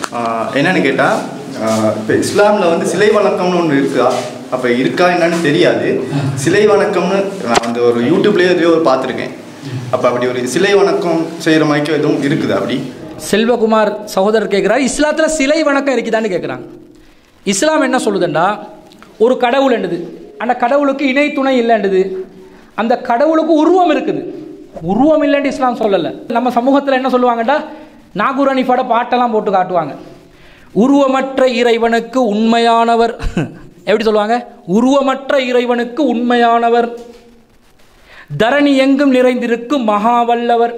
ஆஹ் என்னன்னு கேட்டால் இப்போ இஸ்லாமில் வந்து சிலை வணக்கம்னு ஒன்று இருக்கா அப்போ இருக்கா என்னன்னு தெரியாது சிலை வணக்கம்னு நான் வந்து ஒரு யூடியூப்லேயே எதையோ ஒரு பார்த்துருக்கேன் அப்போ அப்படி ஒரு சிலை வணக்கம் செய்கிற மாதிரி எதுவும் இருக்குது அப்படி செல்வகுமார் சகோதரர் கேட்குறார் இஸ்லாத்தில் சிலை வணக்கம் இருக்குதான்னு கேட்குறாங்க இஸ்லாம் என்ன சொல்லுதுண்டா ஒரு கடவுள் என்னது அந்த கடவுளுக்கு இணை துணை இல்லைன்றது அந்த கடவுளுக்கு உருவம் இருக்குது உருவம் இல்லைன்னு இஸ்லாம் சொல்லலை நம்ம சமூகத்தில் என்ன சொல்லுவாங்கடா நாகூர் அனிஃபாட பாட்டெல்லாம் போட்டு காட்டுவாங்க உருவமற்ற இறைவனுக்கு உண்மையானவர் எப்படி சொல்லுவாங்க உருவமற்ற இறைவனுக்கு உண்மையானவர் தரணி எங்கும் நிறைந்திருக்கும் மகாவல்லவர்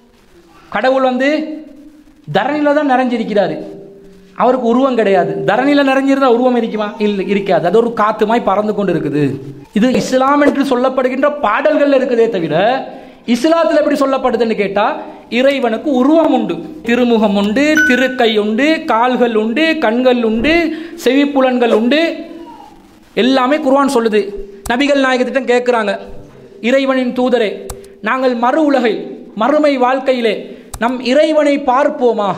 கடவுள் வந்து தரணியில் தான் நிறைஞ்சிருக்கிறாரு அவருக்கு உருவம் கிடையாது தரணியில் நிறைஞ்சிருந்தா உருவம் இருக்குமா இல்லை இருக்காது அது ஒரு காத்துமாய் பறந்து கொண்டு இருக்குது இது இஸ்லாம் என்று சொல்லப்படுகின்ற பாடல்கள் இருக்குதே தவிர இஸ்லாத்தில் எப்படி சொல்லப்படுதுன்னு கேட்டால் இறைவனுக்கு உருவம் உண்டு திருமுகம் உண்டு திருக்கை உண்டு கால்கள் உண்டு கண்கள் உண்டு செவிப்புலன்கள் உண்டு எல்லாமே குர்ஆன் சொல்லுது நபிகள் நாயகத்திட்டம் கேட்குறாங்க இறைவனின் தூதரே நாங்கள் மறு உலகில் மறுமை வாழ்க்கையிலே நம் இறைவனை பார்ப்போமா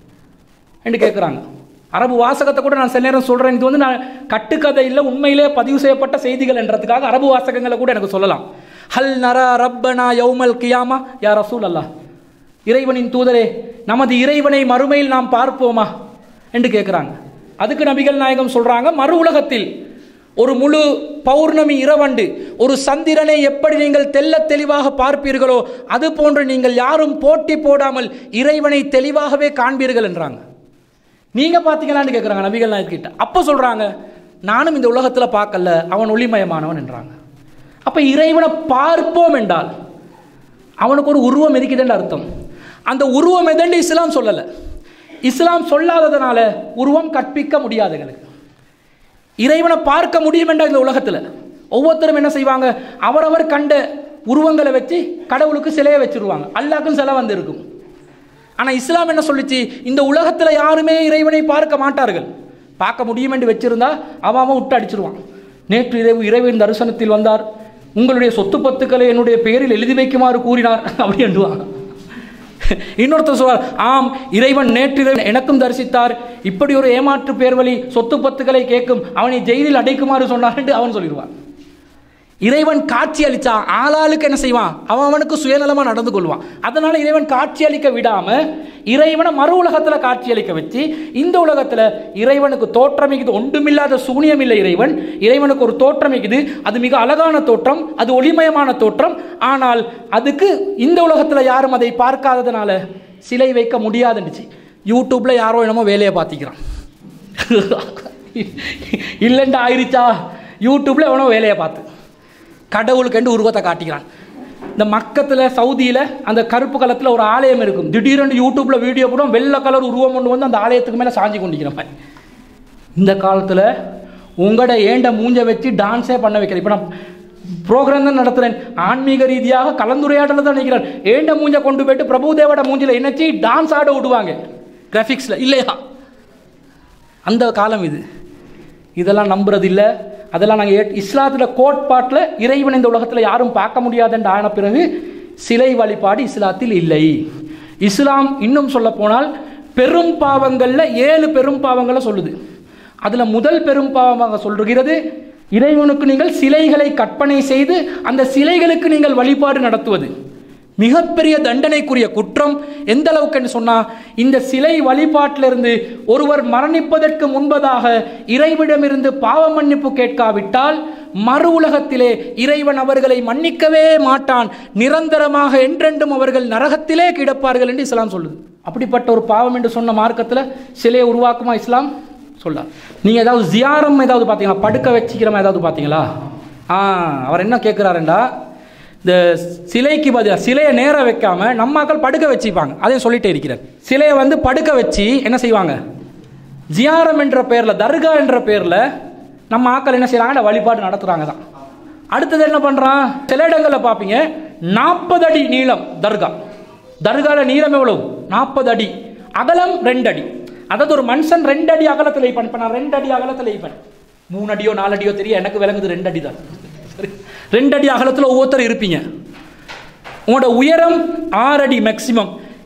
என்று கேட்குறாங்க அரபு வாசகத்தை கூட நான் சில நேரம் சொல்கிறேன் இது வந்து நான் கட்டுக்கதை இல்லை உண்மையிலே பதிவு செய்யப்பட்ட செய்திகள் என்றதுக்காக அரபு வாசகங்களை கூட எனக்கு சொல்லலாம் ஹல் நரா ரப்பனா யௌமல் கியாமா யா ரசூல் அல்லாஹ் இறைவனின் தூதரே நமது இறைவனை மறுமையில் நாம் பார்ப்போமா என்று கேட்குறாங்க அதுக்கு நபிகள் நாயகம் சொல்றாங்க மறு உலகத்தில் ஒரு முழு பௌர்ணமி இரவண்டு ஒரு சந்திரனை எப்படி நீங்கள் தெள்ளத் தெளிவாக பார்ப்பீர்களோ அது போன்று நீங்கள் யாரும் போட்டி போடாமல் இறைவனை தெளிவாகவே காண்பீர்கள் என்றாங்க நீங்க பார்த்தீங்களான்னு கேட்குறாங்க நபிகள் நாயகம் கிட்ட அப்போ சொல்றாங்க நானும் இந்த உலகத்தில் பார்க்கல அவன் ஒளிமயமானவன் என்றாங்க அப்ப இறைவனை பார்ப்போம் என்றால் அவனுக்கு ஒரு உருவம் இருக்குதுன்னு அர்த்தம் அந்த உருவம் எதன்னு இஸ்லாம் சொல்லலை இஸ்லாம் சொல்லாததுனால உருவம் கற்பிக்க முடியாது எங்களுக்கு இறைவனை பார்க்க முடியும் என்ற இந்த உலகத்தில் ஒவ்வொருத்தரும் என்ன செய்வாங்க அவரவர் கண்ட உருவங்களை வச்சு கடவுளுக்கு சிலையை வச்சிருவாங்க அல்லாக்கும் சிலை வந்து இருக்கும் ஆனால் இஸ்லாம் என்ன சொல்லுச்சு இந்த உலகத்தில் யாருமே இறைவனை பார்க்க மாட்டார்கள் பார்க்க முடியும் என்று வச்சிருந்தா அவன் அவன் விட்டு அடிச்சிருவான் நேற்று இரவு இறைவன் தரிசனத்தில் வந்தார் உங்களுடைய சொத்து பத்துக்களை என்னுடைய பெயரில் எழுதி வைக்குமாறு கூறினார் அப்படி என்றுவான் இன்னொருத்தர் சொல்வார் ஆம் இறைவன் நேற்றிரவு எனக்கும் தரிசித்தார் இப்படி ஒரு ஏமாற்று பேர்வழி சொத்து பத்துக்களை கேட்கும் அவனை ஜெயிலில் அடைக்குமாறு சொன்னார் என்று அவன் சொல்லிடுவான் இறைவன் காட்சி அளிச்சா ஆளாளுக்கு என்ன செய்வான் அவன் அவனுக்கு சுயநலமா நடந்து கொள்வான் அதனால இறைவன் காட்சி அளிக்க விடாம இறைவனை மறு உலகத்துல காட்சி அளிக்க வச்சு இந்த உலகத்துல இறைவனுக்கு தோற்றம் இருக்குது ஒன்றுமில்லாத சூனியம் இல்லை இறைவன் இறைவனுக்கு ஒரு தோற்றம் இருக்குது அது மிக அழகான தோற்றம் அது ஒளிமயமான தோற்றம் ஆனால் அதுக்கு இந்த உலகத்துல யாரும் அதை பார்க்காததுனால சிலை வைக்க முடியாதுன்னுச்சு யூடியூப்ல யாரோ என்னமோ வேலையை பார்த்திக்கிறான் இல்லைண்டா ஆயிருச்சா யூடியூப்ல எவனோ வேலையை பார்த்து கடவுளுக்கென்று உருவத்தை காட்டிக்கிறான் இந்த மக்கத்தில் சவுதியில் அந்த கருப்பு கலத்தில் ஒரு ஆலயம் இருக்கும் திடீரென்று யூடியூப்பில் வீடியோ போடும் வெள்ளை கலர் உருவம் கொண்டு வந்து அந்த ஆலயத்துக்கு மேலே சாஞ்சி கொண்டிருக்கிற மாதிரி இந்த காலத்தில் உங்களோட ஏண்ட மூஞ்ச வச்சு டான்ஸே பண்ண வைக்கிறேன் இப்போ நான் ப்ரோக்ராம் தான் நடத்துகிறேன் ஆன்மீக ரீதியாக கலந்துரையாடல தான் நினைக்கிறேன் ஏண்ட மூஞ்ச கொண்டு போயிட்டு பிரபுதேவோட மூஞ்சில இணைச்சி டான்ஸ் ஆட விடுவாங்க கிராஃபிக்ஸில் இல்லையா அந்த காலம் இது இதெல்லாம் நம்புறது இல்லை அதெல்லாம் நாங்கள் இஸ்லாத்தில் கோட்பாட்டில் இறைவன் இந்த உலகத்தில் யாரும் பார்க்க முடியாதுன்னு ஆன பிறகு சிலை வழிபாடு இஸ்லாத்தில் இல்லை இஸ்லாம் இன்னும் சொல்ல போனால் பெரும் பாவங்களில் ஏழு பெரும் பாவங்களை சொல்லுது அதில் முதல் பெரும் பாவமாக சொல்லுகிறது இறைவனுக்கு நீங்கள் சிலைகளை கற்பனை செய்து அந்த சிலைகளுக்கு நீங்கள் வழிபாடு நடத்துவது மிகப்பெரிய தண்டனைக்குரிய குற்றம் எந்த அளவுக்கு என்று சொன்னா இந்த சிலை வழிபாட்டிலிருந்து ஒருவர் மரணிப்பதற்கு முன்பதாக இறைவிடமிருந்து பாவ மன்னிப்பு கேட்காவிட்டால் மறு உலகத்திலே இறைவன் அவர்களை மன்னிக்கவே மாட்டான் நிரந்தரமாக என்றென்றும் அவர்கள் நரகத்திலே கிடப்பார்கள் என்று இஸ்லாம் சொல்லுது அப்படிப்பட்ட ஒரு பாவம் என்று சொன்ன மார்க்கத்தில் சிலையை உருவாக்குமா இஸ்லாம் சொல்ல நீங்க ஏதாவது ஜியாரம் ஏதாவது பார்த்தீங்களா படுக்க வச்சுக்கிறோமா ஏதாவது பார்த்தீங்களா ஆ அவர் என்ன கேட்குறாருண்டா இந்த சிலைக்கு பதிலாக சிலையை நேர வைக்காம நம்மாக்கள் படுக்க வச்சுப்பாங்க அதையும் சொல்லிட்டே இருக்கிறார் சிலையை வந்து படுக்க வச்சு என்ன செய்வாங்க ஜியாரம் என்ற பேரில் தர்கா என்ற பேரில் நம்ம ஆக்கள் என்ன செய்கிறாங்க வழிபாடு நடத்துகிறாங்க தான் அடுத்தது என்ன பண்ணுறான் சில இடங்களில் பார்ப்பீங்க நாற்பது அடி நீளம் தர்கா தர்கால நீளம் எவ்வளவு நாற்பது அடி அகலம் ரெண்டு அடி அதாவது ஒரு மனுஷன் ரெண்டு அடி அகலத்தில் வைப்பான் இப்போ நான் ரெண்டு அடி அகலத்தில் வைப்பேன் மூணு அடியோ நாலு அடியோ தெரியும் எனக்கு விளங்குது ரெண்டு அடி தான் சரி ரெண்டு அடி அகலத்தில் ஒவ்வொருத்தரும் இருப்பீங்க உங்களோட உயரம் ஆறு அடி மேக்சிமம்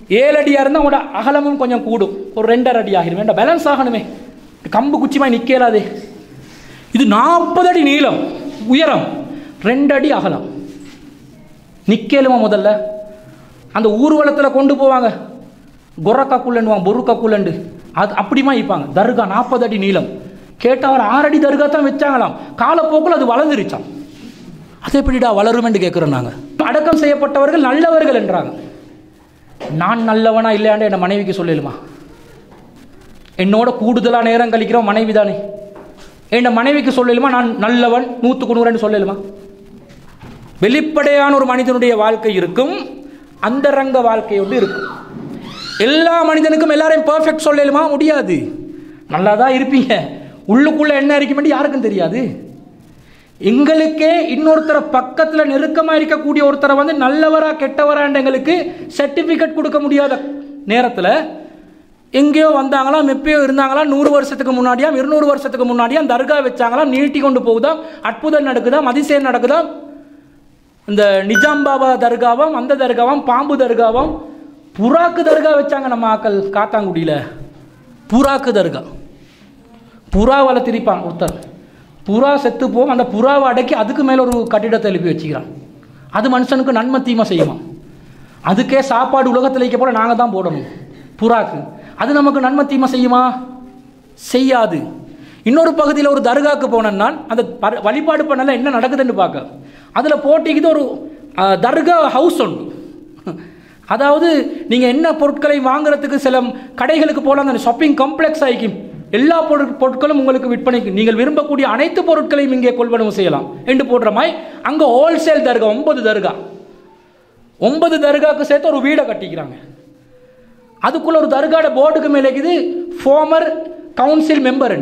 ஏழு அடியாக இருந்தால் உங்களோட அகலமும் கொஞ்சம் கூடும் ஒரு ரெண்டரை அடி ஆகிடும் வேண்டாம் பேலன்ஸ் ஆகணுமே கம்பு குச்சிமாய் நிற்கலாதே இது நாற்பது அடி நீளம் உயரம் ரெண்டு அடி அகலம் நிற்கலுமா முதல்ல அந்த ஊர்வலத்தில் கொண்டு போவாங்க கொரக்காக்குள்ளண்டுவாங்க பொருக்காக்குள்ளண்டு அது அப்படிமா வைப்பாங்க தர்கா நாற்பது அடி நீளம் கேட்டால் அவர் ஆறு அடி தர்கா தான் வச்சாங்களாம் காலப்போக்கில் அது வளர்ந்துருச்சாம் அது எப்படிடா வளரும் என்று கேட்குறோம் நாங்கள் அடக்கம் செய்யப்பட்டவர்கள் நல்லவர்கள் என்றாங்க நான் நல்லவனா இல்லையாண்டு என் மனைவிக்கு சொல்லலுமா என்னோட கூடுதலாக நேரம் கழிக்கிறோம் மனைவி தானே என் மனைவிக்கு சொல்லலுமா நான் நல்லவன் நூற்றுக்கு நூறுன்னு சொல்லலுமா வெளிப்படையான ஒரு மனிதனுடைய வாழ்க்கை இருக்கும் அந்தரங்க வாழ்க்கை ஒன்று இருக்கும் எல்லா மனிதனுக்கும் எல்லாரையும் பர்ஃபெக்ட் சொல்லலுமா முடியாது நல்லா தான் இருப்பீங்க உள்ளுக்குள்ள என்ன இருக்கும் யாருக்கும் தெரியாது எங்களுக்கே இன்னொருத்தரை பக்கத்தில் நெருக்கமாக இருக்கக்கூடிய ஒருத்தரை வந்து நல்லவரா கெட்டவரான்ற எங்களுக்கு சர்டிஃபிகேட் கொடுக்க முடியாத நேரத்தில் எங்கேயோ வந்தாங்களாம் எப்பயோ இருந்தாங்களாம் நூறு வருஷத்துக்கு முன்னாடியாம் இருநூறு வருஷத்துக்கு முன்னாடியாம் தர்கா வச்சாங்களாம் நீட்டி கொண்டு போகுதாம் அற்புதம் நடக்குதாம் அதிசயம் நடக்குதாம் இந்த நிஜாம் பாபா தர்காவாம் அந்த தர்காவாம் பாம்பு தர்காவாம் புறாக்கு தர்கா வச்சாங்க நம்ம ஆக்கள் காத்தாங்குடியில் புறாக்கு தர்கா புறாவால திரிப்பான் ஒருத்தர் புறா செத்து போகும் அந்த புறாவை அடக்கி அதுக்கு மேலே ஒரு கட்டிடத்தை எழுப்பி வச்சுக்கிறான் அது மனுஷனுக்கு நன்மை தீமை செய்யுமா அதுக்கே சாப்பாடு உலகத்தில் வைக்க போல நாங்கள் தான் போடணும் புறாக்கு அது நமக்கு நன்மை தீமை செய்யுமா செய்யாது இன்னொரு பகுதியில் ஒரு தர்காக்கு போனேன்னா அந்த பர- வழிபாடு பண்ணல என்ன நடக்குதுன்னு பார்க்க அதில் போட்டிக்குது ஒரு அஹ், தர்கா ஹவுஸ் உண்டு அதாவது நீங்கள் என்ன பொருட்களை வாங்குறதுக்கு சில கடைகளுக்கு போகலாம் அந்த ஷாப்பிங் காம்ப்ளெக்ஸ் ஆகிக்கும் எல்லா பொருட் பொருட்களும் உங்களுக்கு விற்பனைக்கு நீங்கள் விரும்பக்கூடிய அனைத்து பொருட்களையும் இங்கே கொள்வனவு செய்யலாம் என்று போடுற மாதிரி அங்கே ஹோல்சேல் தர்கா ஒன்பது தர்கா ஒன்பது தர்காக்கு சேர்த்து ஒரு வீடை கட்டிக்கிறாங்க அதுக்குள்ள ஒரு தர்காட போர்டுக்கு மேலே இருக்குது ஃபார்மர் கவுன்சில் மெம்பர்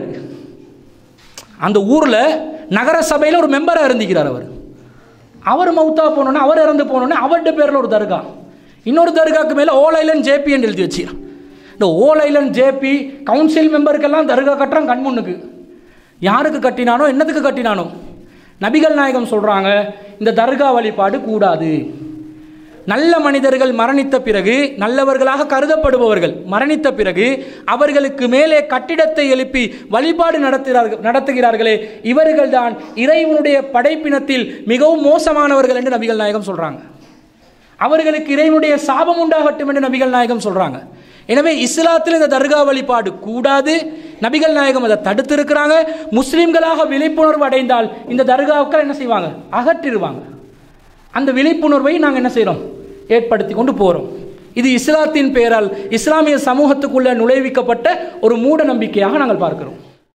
அந்த ஊரில் நகர சபையில் ஒரு மெம்பராக இருந்திக்கிறார் அவர் அவர் மவுத்தா போனோன்னே அவர் இறந்து போனோன்னே அவர்கிட்ட பேரில் ஒரு தர்கா இன்னொரு தர்காக்கு மேலே ஓல் ஐலண்ட் ஜேபி என்று எழுதி வச்சு இந்த ஓல் ஐலண்ட் ஜேபி கவுன்சில் மெம்பருக்கெல்லாம் தர்கா கட்டுறான் கண்முன்னுக்கு யாருக்கு கட்டினானோ என்னத்துக்கு கட்டினானோ நபிகள் நாயகம் சொல்கிறாங்க இந்த தர்கா வழிபாடு கூடாது நல்ல மனிதர்கள் மரணித்த பிறகு நல்லவர்களாக கருதப்படுபவர்கள் மரணித்த பிறகு அவர்களுக்கு மேலே கட்டிடத்தை எழுப்பி வழிபாடு நடத்துகிறார்கள் நடத்துகிறார்களே இவர்கள்தான் இறைவனுடைய படைப்பினத்தில் மிகவும் மோசமானவர்கள் என்று நபிகள் நாயகம் சொல்றாங்க அவர்களுக்கு இறைவனுடைய சாபம் உண்டாகட்டும் என்று நபிகள் நாயகம் சொல்றாங்க எனவே இஸ்லாத்தில் இந்த தர்கா வழிபாடு கூடாது நபிகள் நாயகம் அதை தடுத்திருக்கிறாங்க முஸ்லிம்களாக விழிப்புணர்வு அடைந்தால் இந்த தர்காவுக்கள் என்ன செய்வாங்க அகற்றிடுவாங்க அந்த விழிப்புணர்வை நாங்கள் என்ன செய்கிறோம் ஏற்படுத்தி கொண்டு போகிறோம் இது இஸ்லாத்தின் பெயரால் இஸ்லாமிய சமூகத்துக்குள்ள நுழைவிக்கப்பட்ட ஒரு மூட நம்பிக்கையாக நாங்கள் பார்க்கிறோம்